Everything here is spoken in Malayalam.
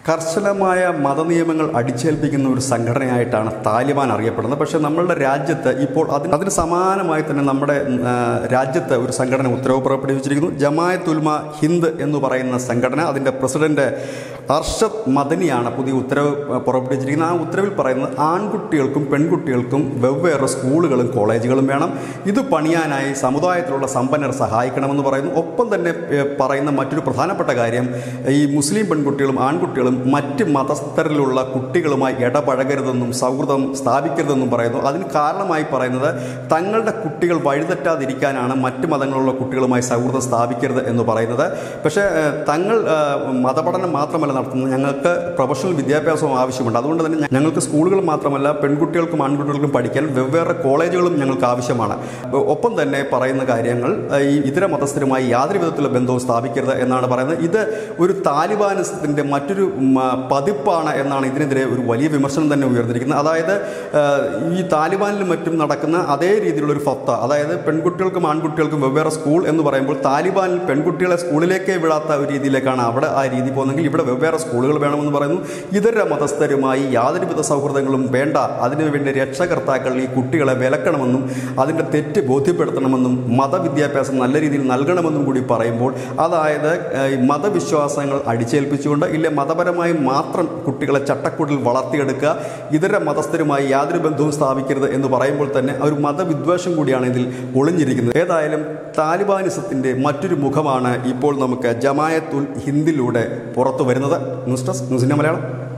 കർശനമായ മതനിയമങ്ങൾ അടിച്ചേൽപ്പിക്കുന്ന ഒരു സംഘടനയായിട്ടാണ് താലിബാൻ അറിയപ്പെടുന്നത് പക്ഷേ നമ്മളുടെ രാജ്യത്ത് ഇപ്പോൾ അതിന് അതിന് സമാനമായി തന്നെ നമ്മുടെ ആ, രാജ്യത്ത് ഒരു സംഘടന ഉത്തരവ് പുറപ്പെടുവിച്ചിരിക്കുന്നു ജമായത്ത് ഉൽമ ഹിന്ദ് എന്ന് പറയുന്ന സംഘടന അതിൻ്റെ പ്രസിഡന്റ് അർഷദ് മദനിയാണ് പുതിയ ഉത്തരവ് പുറപ്പെടുവിച്ചിരിക്കുന്നത് ആ ഉത്തരവിൽ പറയുന്നത് ആൺകുട്ടികൾക്കും പെൺകുട്ടികൾക്കും വെവ്വേറെ സ്കൂളുകളും കോളേജുകളും വേണം ഇത് പണിയാനായി സമുദായത്തിലുള്ള സമ്പന്നർ സഹായിക്കണമെന്ന് പറയുന്നു ഒപ്പം തന്നെ ഏ, പറയുന്ന മറ്റൊരു പ്രധാനപ്പെട്ട കാര്യം ഈ മുസ്ലിം പെൺകുട്ടികളും ആൺകുട്ടികളും മറ്റ് മതസ്ഥരിലുള്ള കുട്ടികളുമായി ഇടപഴകരുതെന്നും സൗഹൃദം സ്ഥാപിക്കരുതെന്നും പറയുന്നു അതിന് കാരണമായി പറയുന്നത് തങ്ങളുടെ കുട്ടികൾ വഴിതെറ്റാതിരിക്കാനാണ് മറ്റ് മതങ്ങളുള്ള കുട്ടികളുമായി സൗഹൃദം സ്ഥാപിക്കരുത് എന്ന് പറയുന്നത് പക്ഷേ ഏഹ്, തങ്ങൾ ഏഹ്, മതപഠനം മാത്രമല്ല നടത്തുന്നത് ഞങ്ങൾക്ക് പ്രൊഫഷണൽ വിദ്യാഭ്യാസവും ആവശ്യമുണ്ട് അതുകൊണ്ട് തന്നെ ഞ- ഞങ്ങൾക്ക് സ്കൂളുകൾ മാത്രമല്ല പെൺകുട്ടികൾക്കും ആൺകുട്ടികൾക്കും പഠിക്കാൻ വെവ്വേറെ കോളേജുകളും ഞങ്ങൾക്ക് ആവശ്യമാണ് ഒപ്പം തന്നെ പറയുന്ന കാര്യങ്ങൾ ഏഹ്, ഈ ഇതര മതസ്ഥരുമായി യാതൊരു വിധത്തിലുള്ള ബന്ധവും സ്ഥാപിക്കരുത് എന്നാണ് പറയുന്നത് ഇത് ഒരു താലിബാനിസത്തിൻ്റെ മറ്റൊരു ഉം, ആ, പതിപ്പാണ് എന്നാണ് ഇതിനെതിരെ ഒരു വലിയ വിമർശനം തന്നെ ഉയർന്നിരിക്കുന്നത് അതായത് ഏഹ്, ഈ താലിബാനിലും മറ്റും നടക്കുന്ന അതേ രീതിയിലുള്ള ഒരു ഫത്ത അതായത് പെൺകുട്ടികൾക്കും ആൺകുട്ടികൾക്കും വെവ്വേറെ സ്കൂൾ എന്ന് പറയുമ്പോൾ താലിബാനിൽ പെൺകുട്ടികളെ സ്കൂളിലേക്കേ വിടാത്ത ഒരു രീതിയിലേക്കാണ് അവിടെ ആ രീതി പോകുന്നതെങ്കിൽ ഇവിടെ വെവ്വേറെ സ്കൂളുകൾ വേണമെന്ന് പറയുന്നു ഇതര മതസ്ഥരുമായി യാതൊരുവിധ സൗഹൃദങ്ങളും വേണ്ട അതിനുവേണ്ടി രക്ഷകർത്താക്കൾ ഈ കുട്ടികളെ വിലക്കണമെന്നും അതിൻ്റെ തെറ്റ് ബോധ്യപ്പെടുത്തണമെന്നും മതവിദ്യാഭ്യാസം നല്ല രീതിയിൽ നൽകണമെന്നും കൂടി പറയുമ്പോൾ അതായത് ഏഹ്, ഈ മതവിശ്വാസങ്ങൾ അടിച്ചേൽപ്പിച്ചുകൊണ്ട് ഇല്ല മതപരമായി മാത്രം കുട്ടികളെ ചട്ടക്കൂടിൽ വളർത്തിയെടുക്കുക ഇതര മതസ്ഥരുമായി യാതൊരു ബന്ധവും സ്ഥാപിക്കരുത് എന്ന് പറയുമ്പോൾ തന്നെ ഒരു മതവിദ്വേഷം കൂടിയാണ് ഇതിൽ ഒളിഞ്ഞിരിക്കുന്നത് ഏതായാലും താലിബാനിസത്തിൻ്റെ മറ്റൊരു മുഖമാണ് ഇപ്പോൾ നമുക്ക് ജമായത്തുൽ ഹിന്ദിലൂടെ പുറത്തു വരുന്നത് ന്യൂസ് ഡെസ്ക് ന്യൂസിൻ്റെ മലയാളം